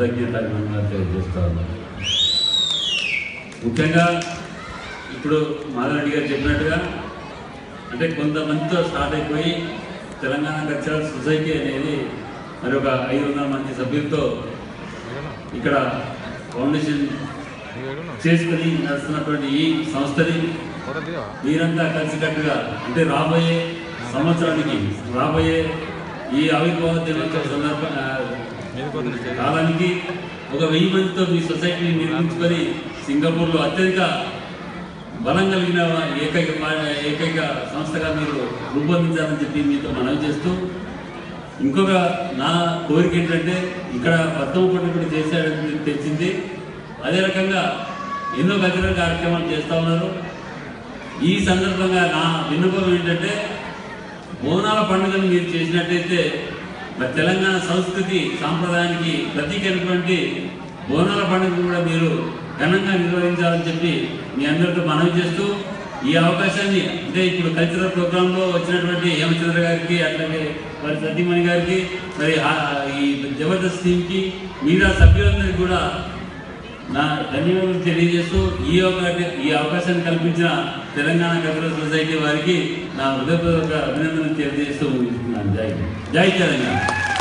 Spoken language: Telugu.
కృతజ్ఞత అభినందనలు తెలియజేస్తా ఉన్నాను ముఖ్యంగా ఇప్పుడు మాధవరెడ్డి గారు చెప్పినట్టుగా అంటే కొంతమందితో స్టార్ట్ అయిపోయి తెలంగాణ కల్చరల్ సొసైటీ అనేది మరి ఒక ఐదు వందల మంది సభ్యులతో ఇక్కడ ఫౌండేషన్ చేసుకుని నడుస్తున్నటువంటి ఈ సంస్థని మీరంతా కలిసికట్టుగా అంటే రాబోయే సంవత్సరానికి రాబోయే ఈ ఆవిర్భావ దినోత్సవ సందర్భ ఆ, కాలానికి ఒక వెయ్యి మందితో మీ సొసైటీని నిర్మించుకొని సింగపూర్లో అత్యధిక బలం కలిగిన ఏకైక పా- ఏకైక సంస్థగా మీరు రూపొందించాలని చెప్పి మీతో మనవి చేస్తూ ఇంకొక నా కోరిక ఏంటంటే ఇక్కడ బతుకమ్మ పండుగ చేశాడని తెచ్చింది అదే రకంగా ఎన్నో కల్చరల్ కార్యక్రమాలు చేస్తూ ఉన్నారు ఈ సందర్భంగా నా విన్నపం ఏంటంటే బోనాల పండుగను మీరు చేసినట్టయితే మరి తెలంగాణ సంస్కృతి సాంప్రదాయానికి ప్రతీకైనటువంటి బోనాల పండుగ కూడా మీరు ఘనంగా నిర్వహించాలని చెప్పి మీ అందరితో మనవి చేస్తూ ఈ అవకాశాన్ని అంటే ఇప్పుడు కల్చరల్ ప్రోగ్రాంలో వచ్చినటువంటి హేమచంద్ర గారికి అట్లాగే మరి సతీమణి గారికి మరి ఆ- ఈ జబర్దస్త్ టీంకి మీడియా సభ్యులందరికీ కూడా నా ధన్యవాదాలు తెలియజేస్తూ ఈ అవకాశం ఈ అవకాశాన్ని కల్పించిన తెలంగాణ కల్చరల్ సొసైటీ వారికి నా హృదయపూర్వక అభినందనలు తెలియజేస్తూ ముగిస్తున్నాను జై జై తెలంగాణ